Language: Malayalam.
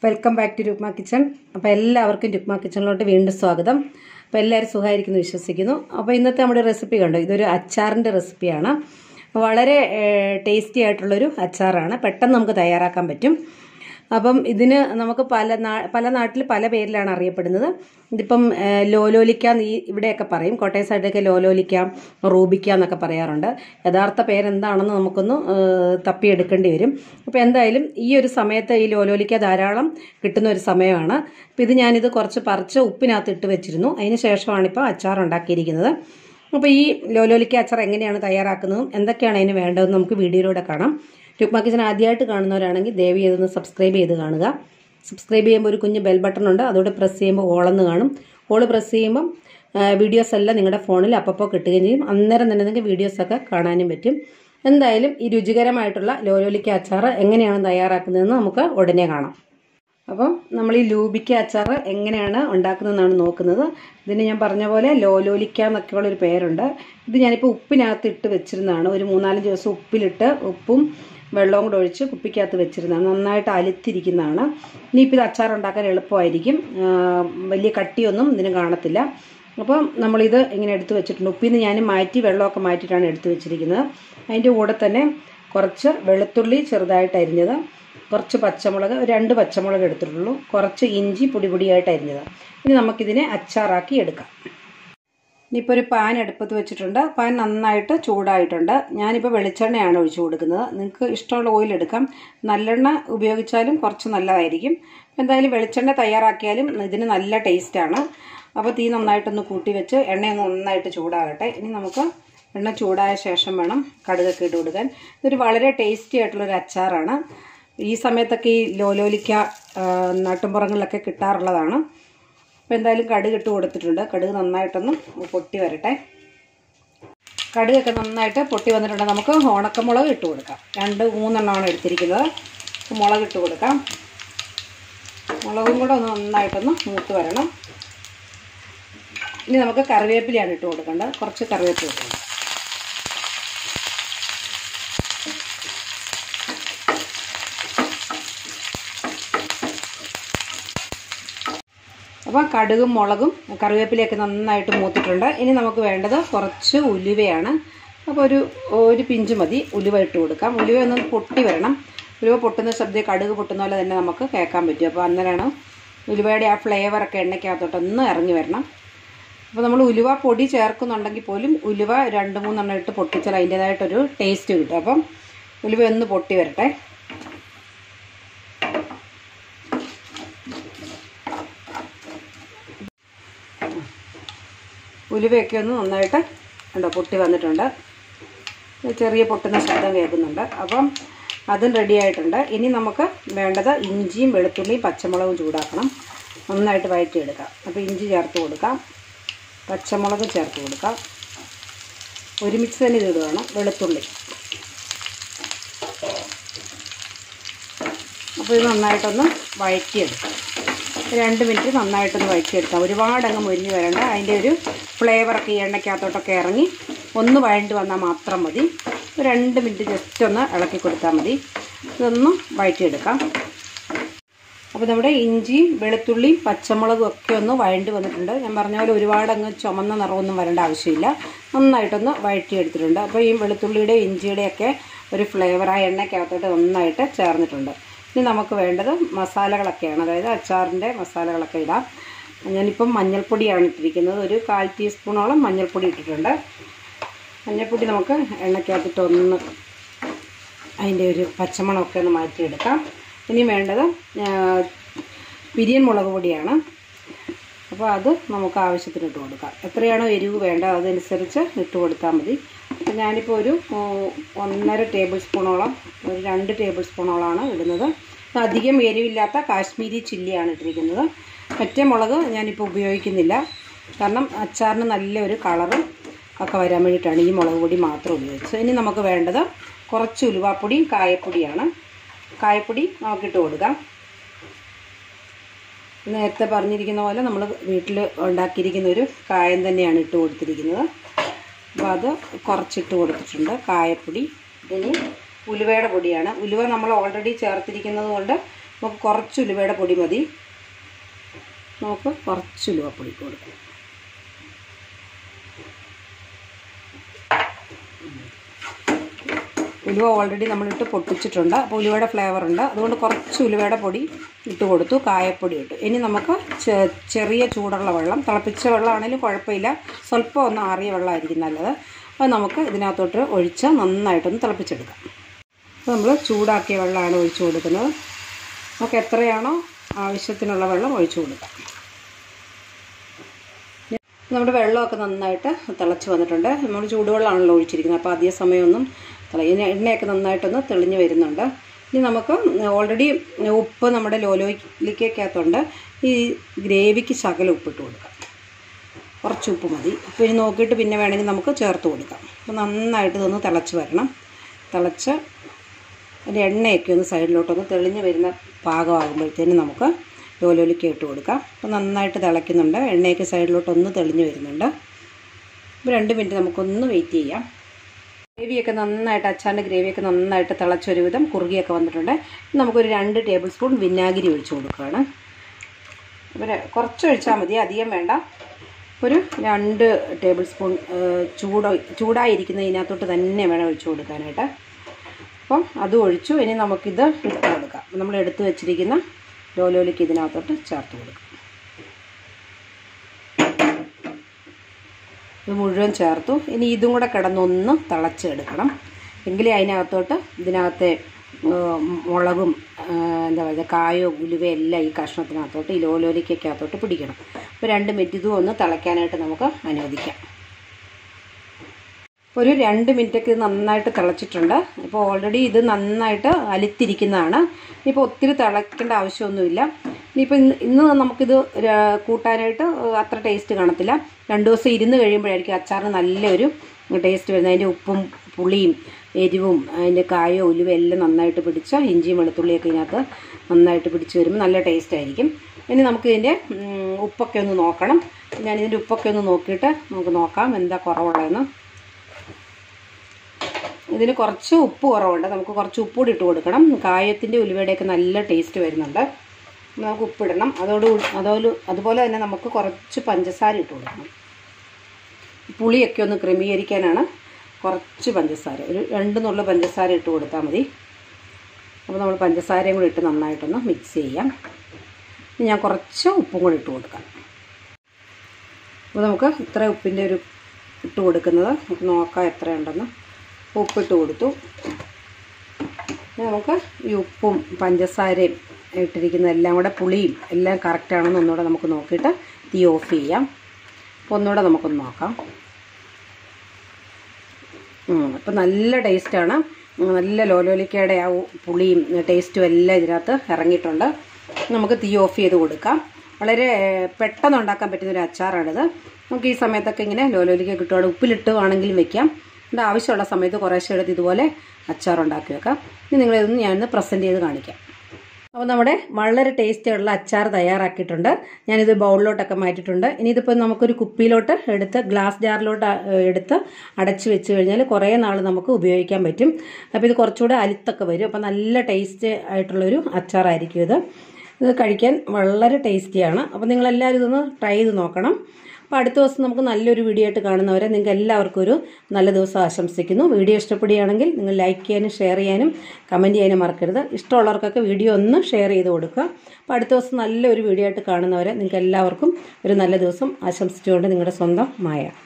welcome back to Rukma kitchen അപ്പോൾ എല്ലാവർക്കും രുക്മ കിച്ചണിലോട്ട് വീണ്ടും സ്വാഗതം അപ്പോൾ എല്ലാവരും സുഖമായിരിക്കുന്നു വിശ്വസിക്കുന്നു അപ്പോൾ ഇന്നത്തെ നമ്മുടെ റെസിപ്പി കണ്ടോ ഇതൊരു അച്ചാറിൻ്റെ റെസിപ്പിയാണ് വളരെ ടേസ്റ്റി ആയിട്ടുള്ളൊരു അച്ചാറാണ് പെട്ടെന്ന് നമുക്ക് തയ്യാറാക്കാൻ പറ്റും അപ്പം ഇതിന് നമുക്ക് പല നാ പല നാട്ടിൽ പല പേരിലാണ് അറിയപ്പെടുന്നത് ഇതിപ്പം ഏഹ്, ലോലോലിക്ക എന്ന് ഈ ഇവിടെയൊക്കെ പറയും കോട്ടയം സൈഡിലൊക്കെ ലോലോലിക്ക റൂബിക്ക എന്നൊക്കെ പറയാറുണ്ട് യഥാർത്ഥ പേരെന്താണെന്ന് നമുക്കൊന്ന് ഏഹ്, തപ്പിയെടുക്കേണ്ടി വരും അപ്പോൾ എന്തായാലും ഈ ഒരു സമയത്ത് ഈ ലോലോലിക്ക ധാരാളം കിട്ടുന്ന ഒരു സമയമാണ് അപ്പോൾ ഇത് ഞാനിത് കുറച്ച് പറിച്ച് ഉപ്പിനകത്ത് ഇട്ട് വെച്ചിരുന്നു അതിന് ശേഷമാണ് ഇപ്പോൾ അച്ചാർ ഉണ്ടാക്കിയിരിക്കുന്നത് അപ്പോൾ ഈ ലോലോലിക്ക അച്ചാർ എങ്ങനെയാണ് തയ്യാറാക്കുന്നതും എന്തൊക്കെയാണ് അതിന് വേണ്ടതെന്ന് നമുക്ക് വീഡിയോയിലൂടെ കാണാം രുക്മ കിച്ചൻ ആദ്യമായിട്ട് കാണുന്നവരാണെങ്കിൽ ദയവ് ചെയ്തൊന്ന് സബ്സ്ക്രൈബ് ചെയ്ത് കാണുക സബ്സ്ക്രൈബ് ചെയ്യുമ്പോൾ ഒരു കുഞ്ഞ് ബെൽ ബട്ടൺ ഉണ്ട് അതോടെ പ്രസ് ചെയ്യുമ്പോൾ ഓളെന്ന് കാണും ഓള് പ്രസ് ചെയ്യുമ്പം വീഡിയോസ് എല്ലാം നിങ്ങളുടെ ഫോണിൽ അപ്പോൾ കിട്ടുകയും ചെയ്യും അന്നേരം തന്നെ നിങ്ങൾക്ക് വീഡിയോസൊക്കെ കാണാനും പറ്റും എന്തായാലും ഈ രുചികരമായിട്ടുള്ള ലോലോലിക്ക അച്ചാർ എങ്ങനെയാണ് തയ്യാറാക്കുന്നതെന്ന് നമുക്ക് ഉടനെ കാണാം അപ്പം നമ്മൾ ഈ ലൂബിക്ക അച്ചാർ എങ്ങനെയാണ് ഉണ്ടാക്കുന്നതെന്നാണ് നോക്കുന്നത് ഇതിന് ഞാൻ പറഞ്ഞ പോലെ ലോലോലിക്ക എന്നൊക്കെയുള്ള ഒരു പേരുണ്ട് ഇത് ഞാനിപ്പോൾ ഉപ്പിനകത്ത് ഇട്ട് വെച്ചിരുന്നതാണ് ഒരു മൂന്നാലഞ്ച് ദിവസം ഉപ്പിലിട്ട് ഉപ്പും വെള്ളവും കൂടെ ഒഴിച്ച് കുപ്പിക്കകത്ത് വെച്ചിരുന്നതാണ് നന്നായിട്ട് അലുത്തിരിക്കുന്നതാണ് ഇനിയിപ്പോൾ ഇത് അച്ചാർ ഉണ്ടാക്കാൻ എളുപ്പമായിരിക്കും ആ, വലിയ കട്ടിയൊന്നും ഇതിന് കാണത്തില്ല അപ്പം നമ്മളിത് ഇങ്ങനെ എടുത്ത് വെച്ചിട്ടുണ്ട് ഉപ്പിൽ നിന്ന് ഞാൻ മാറ്റി വെള്ളമൊക്കെ മാറ്റിയിട്ടാണ് എടുത്ത് വെച്ചിരിക്കുന്നത് അതിൻ്റെ കൂടെ തന്നെ കുറച്ച് വെളുത്തുള്ളി ചെറുതായിട്ട് അരിഞ്ഞത് കുറച്ച് പച്ചമുളക് ഒരു രണ്ട് പച്ചമുളക് എടുത്തിട്ടുള്ളൂ കുറച്ച് ഇഞ്ചി പൊടി പൊടിയായിട്ട് അരിഞ്ഞത് ഇനി നമുക്കിതിനെ അച്ചാറാക്കി എടുക്കാം ഇനിയിപ്പോൾ ഒരു പാൻ അടുപ്പത്ത് വെച്ചിട്ടുണ്ട് പാൻ നന്നായിട്ട് ചൂടായിട്ടുണ്ട് ഞാനിപ്പോൾ വെളിച്ചെണ്ണയാണ് ഒഴിച്ചു കൊടുക്കുന്നത് നിങ്ങൾക്ക് ഇഷ്ടമുള്ള ഓയിൽ എടുക്കാം നല്ലെണ്ണ ഉപയോഗിച്ചാലും കുറച്ച് നല്ലതായിരിക്കും എന്തായാലും വെളിച്ചെണ്ണ തയ്യാറാക്കിയാലും ഇതിന് നല്ല ടേസ്റ്റാണ് അപ്പോൾ തീ നന്നായിട്ടൊന്ന് കൂട്ടി വെച്ച് എണ്ണയൊന്ന് നന്നായിട്ട് ചൂടാകട്ടെ ഇനി നമുക്ക് എണ്ണ ചൂടായ ശേഷം വേണം കടുകൊക്കെ ഇട്ട് കൊടുക്കാൻ ഇതൊരു വളരെ ടേസ്റ്റി ആയിട്ടുള്ളൊരു അച്ചാറാണ് ഈ സമയത്തൊക്കെ ഈ ലോലോലിക്ക ആ, നാട്ടുമ്പുറങ്ങളിലൊക്കെ കിട്ടാറുള്ളതാണ് അപ്പോൾ എന്തായാലും കടുക് ഇട്ട് കൊടുത്തിട്ടുണ്ട് കടുക് നന്നായിട്ടൊന്ന് പൊട്ടി വരട്ടെ കടുകൊക്കെ നന്നായിട്ട് പൊട്ടി വന്നിട്ടുണ്ട് നമുക്ക് ഉണക്കമുളക് ഇട്ട് കൊടുക്കാം രണ്ട് മൂന്നെണ്ണമാണ് എടുത്തിരിക്കുന്നത് അപ്പോൾ മുളക് ഇട്ട് കൊടുക്കാം മുളകും കൂടെ ഒന്ന് നന്നായിട്ടൊന്ന് മൂത്ത് വരണം ഇനി നമുക്ക് കറിവേപ്പിലയാണ് ഇട്ട് കൊടുക്കേണ്ടത് കുറച്ച് കറിവേപ്പില ഇട്ട് കൊടുക്കാം അപ്പോൾ കടുകും മുളകും കറിവേപ്പിലയൊക്കെ നന്നായിട്ട് മൂത്തിട്ടുണ്ട് ഇനി നമുക്ക് വേണ്ടത് കുറച്ച് ഉലുവയാണ് അപ്പോൾ ഒരു ഒരു പിഞ്ച് മതി ഉലുവ ഇട്ട് കൊടുക്കാം ഉലുവ ഒന്ന് പൊട്ടി വരണം ഉലുവ പൊട്ടുന്ന ശബ്ദം കടുക് പൊട്ടുന്ന പോലെ തന്നെ നമുക്ക് കേൾക്കാൻ പറ്റും അപ്പോൾ അന്നേരമാണ് ഉലുവയുടെ ആ ഫ്ലേവറൊക്കെ എണ്ണയ്ക്കകത്തോട്ടൊന്ന് ഇറങ്ങി വരണം അപ്പോൾ നമ്മൾ ഉലുവ പൊടി ചേർക്കുന്നുണ്ടെങ്കിൽ പോലും ഉലുവ രണ്ട് മൂന്നെണ്ണം ഇട്ട് പൊട്ടിച്ചാൽ അതിൻ്റേതായിട്ടൊരു ടേസ്റ്റ് കിട്ടും അപ്പം ഉലുവ ഒന്ന് പൊട്ടി വരട്ടെ ഉലുവയൊക്കെ ഒന്ന് നന്നായിട്ട് ഉണ്ടോ പൊട്ടി വന്നിട്ടുണ്ട് ചെറിയ പൊട്ടുന്ന ശബ്ദം കേൾക്കുന്നുണ്ട് അപ്പം അതും റെഡി ആയിട്ടുണ്ട് ഇനി നമുക്ക് വേണ്ടത് ഇഞ്ചിയും വെളുത്തുള്ളിയും പച്ചമുളകും ചൂടാക്കണം നന്നായിട്ട് വഴറ്റിയെടുക്കാം അപ്പോൾ ഇഞ്ചി ചേർത്ത് കൊടുക്കാം പച്ചമുളക് ചേർത്ത് കൊടുക്കാം ഒരുമിച്ച് തന്നെ ഇത് ഇടുകയാണ് വെളുത്തുള്ളി അപ്പോൾ ഇത് നന്നായിട്ടൊന്ന് വഴറ്റിയെടുക്കാം രണ്ട് മിനിറ്റ് നന്നായിട്ടൊന്ന് വഴറ്റിയെടുക്കാം ഒരുപാട് അങ്ങ് മുരിഞ്ഞ് വരണ്ട അതിൻ്റെ ഒരു ഫ്ലേവറൊക്കെ ഈ എണ്ണയ്ക്കകത്തോട്ടൊക്കെ ഇറങ്ങി ഒന്ന് വഴണ്ട് വന്നാൽ മാത്രം മതി ഒരു രണ്ട് മിനിറ്റ് ജസ്റ്റ് ഒന്ന് ഇളക്കി കൊടുത്താൽ മതി ഇതൊന്ന് വഴറ്റിയെടുക്കാം അപ്പോൾ നമ്മുടെ ഇഞ്ചിയും വെളുത്തുള്ളിയും പച്ചമുളകും ഒക്കെ ഒന്ന് വഴണ്ട് വന്നിട്ടുണ്ട് ഞാൻ പറഞ്ഞ പോലെ ഒരുപാട് അങ്ങ് ചുമന്ന നിറമൊന്നും വരേണ്ട ആവശ്യമില്ല നന്നായിട്ടൊന്ന് വഴറ്റിയെടുത്തിട്ടുണ്ട് അപ്പോൾ ഈ വെളുത്തുള്ളിയുടെ ഇഞ്ചിയുടെയൊക്കെ ഒരു ഫ്ലേവർ ആ എണ്ണയ്ക്കകത്തോട്ട് നന്നായിട്ട് ചേർന്നിട്ടുണ്ട് ഇനി നമുക്ക് വേണ്ടത് മസാലകളൊക്കെയാണ് അതായത് അച്ചാറിൻ്റെ മസാലകളൊക്കെ ഇടാം ഞാനിപ്പം മഞ്ഞൾപ്പൊടിയാണ് ഇട്ടിരിക്കുന്നത് ഒരു കാൽ ടീസ്പൂണോളം മഞ്ഞൾപ്പൊടി ഇട്ടിട്ടുണ്ട് മഞ്ഞൾപ്പൊടി നമുക്ക് എണ്ണയ്ക്കകത്തിട്ട് ഒന്ന് അതിൻ്റെ ഒരു പച്ചമണമൊക്കെ ഒന്ന് മാറ്റിയെടുക്കാം ഇനി വേണ്ടത് ആ, പിരിയൻ മുളക് പൊടിയാണ് അപ്പോൾ അത് നമുക്ക് ആവശ്യത്തിന് ഇട്ട് കൊടുക്കാം എത്രയാണോ എരിവ് വേണ്ടത് അതനുസരിച്ച് ഇട്ട് കൊടുത്താൽ മതി അപ്പോൾ ഞാനിപ്പോൾ ഒരു ഓ, ഒന്നര ടേബിൾ സ്പൂണോളം ഒരു രണ്ട് ടേബിൾ സ്പൂണോളമാണ് ഇടുന്നത് ഇത് അധികം എരിവില്ലാത്ത കാശ്മീരി ചില്ലിയാണ് ഇട്ടിരിക്കുന്നത് മറ്റേ മുളക് ഞാനിപ്പോൾ ഉപയോഗിക്കുന്നില്ല കാരണം അച്ചാറിന് നല്ലൊരു കളറും ഒക്കെ വരാൻ വേണ്ടിയിട്ടാണ് ഈ മുളക് പൊടി മാത്രം ഉപയോഗിച്ചത് ഇനി നമുക്ക് വേണ്ടത് കുറച്ച് ഉലുവാപ്പൊടിയും കായപ്പൊടിയാണ് കായപ്പൊടി നമുക്കിട്ട് കൊടുക്കാം നേരത്തെ പറഞ്ഞിരിക്കുന്ന പോലെ നമ്മൾ വീട്ടിൽ ഉണ്ടാക്കിയിരിക്കുന്ന ഒരു കായം തന്നെയാണ് ഇട്ട് കൊടുത്തിരിക്കുന്നത് അപ്പോൾ അത് കുറച്ചിട്ട് കൊടുത്തിട്ടുണ്ട് കായപ്പൊടി ഇനി ഉലുവയുടെ പൊടിയാണ് ഉലുവ നമ്മൾ ഓൾറെഡി ചേർത്തിരിക്കുന്നത് കൊണ്ട് നമുക്ക് കുറച്ച് ഉലുവയുടെ പൊടി മതി നമുക്ക് കുറച്ച് ഉലുവപ്പൊടി കൊടുക്കാം ഉലുവ ഓൾറെഡി നമ്മളിട്ട് പൊട്ടിച്ചിട്ടുണ്ട് അപ്പോൾ ഉലുവയുടെ ഫ്ലേവർ ഉണ്ട് അതുകൊണ്ട് കുറച്ച് ഉലുവയുടെ പൊടി ഇട്ട് കൊടുത്തു കായപ്പൊടി ഇട്ടു ഇനി നമുക്ക് ചെ- ചെറിയ ചൂടുള്ള വെള്ളം തിളപ്പിച്ച വെള്ളമാണെങ്കിലും കുഴപ്പമില്ല സ്വല്പം ഒന്ന് ആറിയ വെള്ളമായിരിക്കും നല്ലത് അത് നമുക്ക് ഇതിനകത്തോട്ട് ഒഴിച്ച് നന്നായിട്ടൊന്ന് തിളപ്പിച്ചെടുക്കാം അപ്പോൾ നമ്മൾ ചൂടാക്കിയ വെള്ളമാണ് ഒഴിച്ചു കൊടുക്കുന്നത് നമുക്ക് എത്രയാണോ ആവശ്യത്തിനുള്ള വെള്ളം ഒഴിച്ചു കൊടുക്കാം നമ്മുടെ വെള്ളമൊക്കെ നന്നായിട്ട് തിളച്ച് വന്നിട്ടുണ്ട് നമ്മൾ ചൂടുവെള്ളമാണല്ലോ ഒഴിച്ചിരിക്കുന്നത് അപ്പോൾ അധിക സമയമൊന്നും തിള ഇനി എണ്ണയൊക്കെ നന്നായിട്ടൊന്ന് തെളിഞ്ഞ് വരുന്നുണ്ട് ഇനി നമുക്ക് ഓൾറെഡി ഉപ്പ് നമ്മുടെ ലോലോലിക്കകത്തുണ്ട് ഈ ഗ്രേവിക്ക് ശകലം ഉപ്പിട്ട് കൊടുക്കാം കുറച്ച് ഉപ്പ് മതി അപ്പോൾ ഇനി നോക്കിയിട്ട് പിന്നെ വേണമെങ്കിൽ നമുക്ക് ചേർത്ത് കൊടുക്കാം അപ്പോൾ നന്നായിട്ട് ഇതൊന്ന് തിളച്ച് വരണം തിളച്ച് അതിൻ്റെ എണ്ണയൊക്കെ ഒന്ന് സൈഡിലോട്ടൊന്ന് തെളിഞ്ഞ് വരുന്ന പാകമാകുമ്പോഴത്തേനും നമുക്ക് ലോലോലിക്ക ഇട്ട് കൊടുക്കാം അപ്പോൾ നന്നായിട്ട് തിളയ്ക്കുന്നുണ്ട് എണ്ണയൊക്കെ സൈഡിലോട്ടൊന്ന് തെളിഞ്ഞ് വരുന്നുണ്ട് അപ്പോൾ രണ്ട് മിനിറ്റ് നമുക്കൊന്ന് വെയിറ്റ് ചെയ്യാം ഗ്രേവിയൊക്കെ നന്നായിട്ട് അച്ചാറിൻ്റെ ഗ്രേവിയൊക്കെ നന്നായിട്ട് തിളച്ചൊരു വിധം കുറുകിയൊക്കെ വന്നിട്ടുണ്ട് ഇനി നമുക്കൊരു രണ്ട് ടേബിൾ സ്പൂൺ വിനാഗിരി ഒഴിച്ച് കൊടുക്കുകയാണ് അപ്പോൾ ര- കുറച്ച് ഒഴിച്ചാൽ മതി അധികം വേണ്ട ഒരു രണ്ട് ടേബിൾ സ്പൂൺ ചൂട് ചൂടായിരിക്കുന്ന ഇതിനകത്തോട്ട് തന്നെ വേണം ഒഴിച്ച് കൊടുക്കാനായിട്ട് അപ്പം അതും ഒഴിച്ചു ഇനി നമുക്കിത് ഇട്ട് കൊടുക്കാം അപ്പം നമ്മൾ എടുത്തു വെച്ചിരിക്കുന്ന ലോലോലിക്ക് ഇതിനകത്തോട്ട് ചേർത്ത് കൊടുക്കാം ഇത് മുഴുവൻ ചേർത്തു ഇനി ഇതും കൂടെ കിടന്നൊന്ന് തിളച്ചെടുക്കണം എങ്കിലേ അതിനകത്തോട്ട് ഇതിനകത്തെ ഏഹ്, മുളകും ഏഹ്, എന്താ പറയുക കായോ ഉലുവയോ എല്ലാം ഈ കഷ്ണത്തിനകത്തോട്ട് ഈ ലോലോലിക്കകത്തോട്ട് പിടിക്കണം അപ്പോൾ രണ്ട് മിനിറ്റ് ഇതും ഒന്ന് തിളയ്ക്കാനായിട്ട് നമുക്ക് അനുവദിക്കാം ഒരു രണ്ട് മിനിറ്റൊക്കെ ഇത് നന്നായിട്ട് തിളച്ചിട്ടുണ്ട് ഇപ്പോൾ ഓൾറെഡി ഇത് നന്നായിട്ട് അലിത്തിരിക്കുന്നതാണ് ഇപ്പോൾ ഒത്തിരി തിളയ്ക്കേണ്ട ആവശ്യമൊന്നുമില്ല ഇനിയിപ്പോൾ ഇന്ന് ഇന്ന് നമുക്കിത് ര- കൂട്ടാനായിട്ട് അത്ര ടേസ്റ്റ് കാണത്തില്ല രണ്ട് ദിവസം ഇരുന്ന് കഴിയുമ്പോഴായിരിക്കും അച്ചാറിന് നല്ലൊരു ടേസ്റ്റ് വരുന്നത് അതിൻ്റെ ഉപ്പും പുളിയും എരിവും അതിൻ്റെ കായോ ഉലുവ എല്ലാം നന്നായിട്ട് പിടിച്ച ഇഞ്ചിയും വെളുത്തുള്ളിയൊക്കെ ഇതിനകത്ത് നന്നായിട്ട് പിടിച്ച് വരുമ്പോൾ നല്ല ടേസ്റ്റ് ആയിരിക്കും ഇനി നമുക്ക് ഇതിൻ്റെ ഉം, ഉപ്പൊക്കെ ഒന്ന് നോക്കണം ഞാനിതിൻ്റെ ഉപ്പൊക്കെ ഒന്ന് നോക്കിയിട്ട് നമുക്ക് നോക്കാം എന്താ കുറവുള്ളതെന്ന് ഇതിന് കുറച്ച് ഉപ്പ് കുറവുണ്ട് നമുക്ക് കുറച്ച് ഉപ്പ് കൂടി ഇട്ട് കൊടുക്കണം കായത്തിൻ്റെ ഉലുവയുടെയൊക്കെ നല്ല ടേസ്റ്റ് വരുന്നുണ്ട് നമുക്ക് ഉപ്പിടണം അതോട് അതോട് അതുപോലെ തന്നെ നമുക്ക് കുറച്ച് പഞ്ചസാര ഇട്ട് കൊടുക്കണം പുളിയൊക്കെ ഒന്ന് ക്രമീകരിക്കാനാണ് കുറച്ച് പഞ്ചസാര ഒരു രണ്ട് നുള്ള പഞ്ചസാര ഇട്ട് കൊടുത്താൽ മതി അപ്പോൾ നമ്മൾ പഞ്ചസാരയും കൂടി ഇട്ട് നന്നായിട്ടൊന്ന് മിക്സ് ചെയ്യാം ഇനി ഞാൻ കുറച്ച് ഉപ്പും കൂടി ഇട്ട് കൊടുക്കാം അപ്പോൾ നമുക്ക് ഇത്ര ഉപ്പിൻ്റെ ഒരു ഇട്ട് കൊടുക്കുന്നത് നമുക്ക് നോക്കാം എത്രയുണ്ടെന്ന് ഉപ്പിട്ട് കൊടുത്തു ഇനി നമുക്ക് ഈ ഉപ്പും പഞ്ചസാരയും ഇട്ടിരിക്കുന്ന എല്ലാം കൂടെ പുളിയും എല്ലാം കറക്റ്റാണെന്ന് ഒന്നുകൂടെ നമുക്ക് നോക്കിയിട്ട് തീ ഓഫ് ചെയ്യാം അപ്പോൾ ഒന്നുകൂടെ നമുക്കൊന്ന് നോക്കാം അപ്പം നല്ല ടേസ്റ്റാണ് നല്ല ലോലോലിക്കയുടെ ആ ഉ- പുളിയും ടേസ്റ്റും എല്ലാം ഇതിനകത്ത് ഇറങ്ങിയിട്ടുണ്ട് നമുക്ക് തീ ഓഫ് ചെയ്ത് കൊടുക്കാം വളരെ ഏഹ്, പെട്ടെന്ന് ഉണ്ടാക്കാൻ പറ്റുന്ന ഒരു അച്ചാറാണിത് നമുക്ക് ഈ സമയത്തൊക്കെ ഇങ്ങനെ ലോലോലിക്ക കിട്ടുവാണ് ഉപ്പിലിട്ട് വേണമെങ്കിലും വെക്കാം എൻ്റെ ആവശ്യമുള്ള സമയത്ത് കുറേശ്ശെ എടുത്ത് ഇതുപോലെ അച്ചാർ ഉണ്ടാക്കി വെക്കാം ഇനി നിങ്ങളിതൊന്ന് ഞാനൊന്ന് പ്രസൻറ്റ് ചെയ്ത് കാണിക്കാം അപ്പോൾ നമ്മുടെ വളരെ ടേസ്റ്റി ഉള്ള അച്ചാർ തയ്യാറാക്കിയിട്ടുണ്ട് ഞാനിത് ബൗളിലോട്ടൊക്കെ മാറ്റിയിട്ടുണ്ട് ഇനി ഇതിപ്പോൾ നമുക്കൊരു കുപ്പിയിലോട്ട് എടുത്ത് ഗ്ലാസ് ജാറിലോട്ട് അ- എടുത്ത് അടച്ച് വെച്ച് കഴിഞ്ഞാൽ കുറേ നാൾ നമുക്ക് ഉപയോഗിക്കാൻ പറ്റും അപ്പോൾ ഇത് കുറച്ചുകൂടെ അലുത്തൊക്കെ വരും അപ്പോൾ നല്ല ടേസ്റ്റ് ആയിട്ടുള്ളൊരു അച്ചാറായിരിക്കും ഇത് ഇത് കഴിക്കാൻ വളരെ ടേസ്റ്റിയാണ് അപ്പോൾ നിങ്ങളെല്ലാവരും ഇതൊന്ന് ട്രൈ ചെയ്ത് നോക്കണം അപ്പോൾ അടുത്ത ദിവസം നമുക്ക് നല്ലൊരു വീഡിയോ ആയിട്ട് കാണുന്നവരെ നിങ്ങൾക്ക് എല്ലാവർക്കും ഒരു നല്ല ദിവസം ആശംസിക്കുന്നു വീഡിയോ ഇഷ്ടപ്പെടുകയാണെങ്കിൽ നിങ്ങൾ ലൈക്ക് ചെയ്യാനും ഷെയർ ചെയ്യാനും കമൻറ്റ് ചെയ്യാനും മറക്കരുത് ഇഷ്ടമുള്ളവർക്കൊക്കെ വീഡിയോ ഒന്ന് ഷെയർ ചെയ്ത് കൊടുക്കുക അപ്പോൾ അടുത്ത ദിവസം നല്ലൊരു വീഡിയോ ആയിട്ട് കാണുന്നവരെ നിങ്ങൾക്ക് എല്ലാവർക്കും ഒരു നല്ല ദിവസം ആശംസിച്ചുകൊണ്ട് നിങ്ങളുടെ സ്വന്തം മായ